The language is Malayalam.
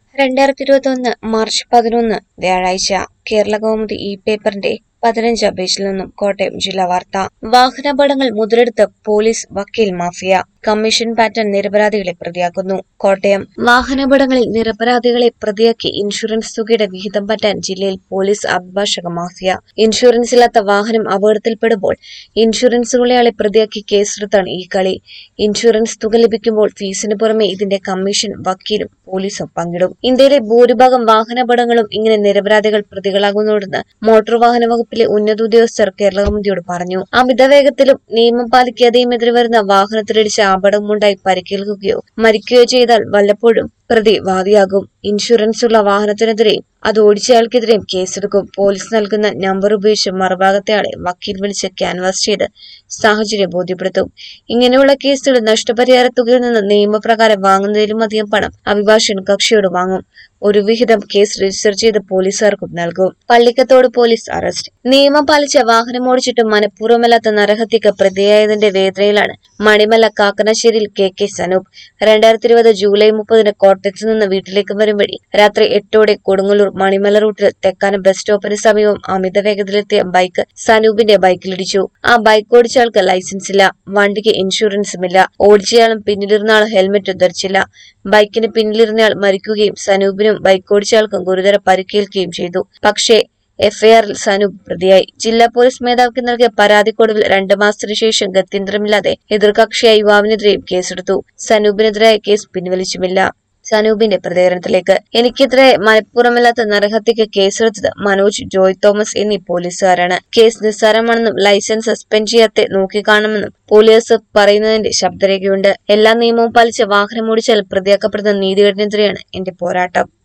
രണ്ടായിരത്തി ഇരുപത്തി ഒന്ന് മാർച്ച് പതിനൊന്ന് വ്യാഴാഴ്ച കേരള കൗമുദി ഈ പേപ്പറിന്റെ പതിനഞ്ചാം പേജിൽ നിന്നും കോട്ടയം ജില്ലാ വാർത്ത വാഹനാപകടങ്ങൾ മുതലെടുത്ത് പോലീസ് വക്കീൽ മാഫിയ കമ്മീഷൻ പാറ്റേൺ നിരപരാധികളെ പ്രതിയാക്കുന്നു കോട്ടയം വാഹനാപകടങ്ങളിൽ നിരപരാധികളെ പ്രതിയാക്കി ഇൻഷുറൻസ് തുകയുടെ വിഹിതം പറ്റാൻ ജില്ലയിൽ പോലീസ് അഭിഭാഷക മാഫിയ ഇൻഷുറൻസ് ഇല്ലാത്ത വാഹനം അപകടത്തിൽപ്പെടുമ്പോൾ ഇൻഷുറൻസ് കൊള്ളയാളെ പ്രതിയാക്കി കേസെടുത്താണ് ഈ കളി ഇൻഷുറൻസ് തുക ലഭിക്കുമ്പോൾ ഫീസിന് പുറമെ ഇതിന്റെ കമ്മീഷൻ വക്കീലും പോലീസും പങ്കിടും ഇന്ത്യയിലെ ഭൂരിഭാഗം വാഹനാപകടങ്ങളും ഇങ്ങനെ നിരപരാധികൾ പ്രതികളാകുന്നതോടെന്ന് മോട്ടോർ വാഹന വകുപ്പിലെ ഉന്നത ഉദ്യോഗസ്ഥർ കേരള കമ്മിറ്റിയോട് പറഞ്ഞു അമിത വേഗത്തിലും നിയമം പാലിക്കാതെയും എതിരെ വരുന്ന വാഹനത്തിലിടിച്ച് അപകടമുണ്ടായി പരിക്കേൽക്കുകയോ മരിക്കുകയോ ചെയ്താൽ വല്ലപ്പോഴും പ്രതി വാദിയാകും ഇൻഷുറൻസ് ഉള്ള വാഹനത്തിനെതിരെയും അത് ഓടിച്ചയാൾക്കെതിരെയും കേസെടുക്കും പോലീസ് നൽകുന്ന നമ്പർ ഉപയോഗിച്ച് മറുഭാഗത്തെ ആളെ വക്കീൽ വിളിച്ച് ക്യാൻവാസ് ചെയ്ത് സാഹചര്യം ബോധ്യപ്പെടുത്തും ഇങ്ങനെയുള്ള കേസുകൾ നഷ്ടപരിഹാര തുകയിൽ നിന്ന് നിയമപ്രകാരം വാങ്ങുന്നതിലും അധികം പണം അഭിഭാഷകൻ കക്ഷിയോട് വാങ്ങും ഒരു വിഹിതം കേസ് രജിസ്റ്റർ ചെയ്ത് പോലീസുകാർക്കും നൽകും പള്ളിക്കത്തോട് പോലീസ് അറസ്റ്റ് നിയമം പാലിച്ച വാഹനം ഓടിച്ചിട്ട് മനഃപൂർവ്വമല്ലാത്ത നരഹത്യക്ക് പ്രതിയായതിന്റെ വേദനയിലാണ് മണിമല കാക്കനശ്ശേരിയിൽ കെ കെ സനൂപ് രണ്ടായിരത്തി ഇരുപത് ജൂലൈ മുപ്പതിന് കോട്ടയത്ത് നിന്ന് വീട്ടിലേക്ക് വരും വഴി രാത്രി എട്ടോടെ കൊടുങ്ങല്ലൂർ മണിമല റൂട്ടിൽ തെക്കാനം ബസ് സ്റ്റോപ്പിന് സമീപം അമിത വേഗത്തിലെത്തിയ ബൈക്ക് സനൂപിന്റെ ബൈക്കിലിടിച്ചു ആ ബൈക്ക് ഓടിച്ചയാൾക്ക് ലൈസൻസ് ഇല്ല വണ്ടിക്ക് ഇൻഷുറൻസും ഇല്ല ഓടിച്ചയാളും പിന്നിലിരുന്ന ആൾ ഹെൽമെറ്റ് ധരിച്ചില്ല ബൈക്കിന് പിന്നിലിരുന്നയാൾ മരിക്കുകയും സനൂപിനും ബൈക്ക് ഓടിച്ചയാൾക്കും ഗുരുതര പരിക്കേൽക്കുകയും ചെയ്തു പക്ഷേ എഫ്ഐആറിൽ സനൂപ് പ്രതിയായി ജില്ലാ പോലീസ് മേധാവിക്ക് നൽകിയ പരാതിക്കൊടുവിൽ രണ്ടു മാസത്തിനു ശേഷം ഗത്യന്തരമില്ലാതെ എതിർകക്ഷിയായ യുവാവിനെതിരെയും കേസെടുത്തു സനൂപിനെതിരായ കേസ് പിൻവലിച്ചുമില്ല സനൂപിന്റെ പ്രതികരണത്തിലേക്ക് എനിക്കെതിരെ മനഃപൂർവ്വമല്ലാത്ത നരഹത്യക്ക് കേസെടുത്തത് മനോജ് ജോയ് തോമസ് എന്നീ പോലീസുകാരാണ് കേസ് നിസ്സാരമാണെന്നും ലൈസൻസ് സസ്പെൻഡ് ചെയ്യാതെ നോക്കിക്കാണുമെന്നും പോലീസ് പറയുന്നതിന്റെ ശബ്ദരേഖയുണ്ട് എല്ലാ നിയമവും പാലിച്ച് വാഹനം ഓടിച്ചാൽ പ്രതിയാക്കപ്പെടുന്ന നീതികേടിനെതിരെയാണ് എന്റെ പോരാട്ടം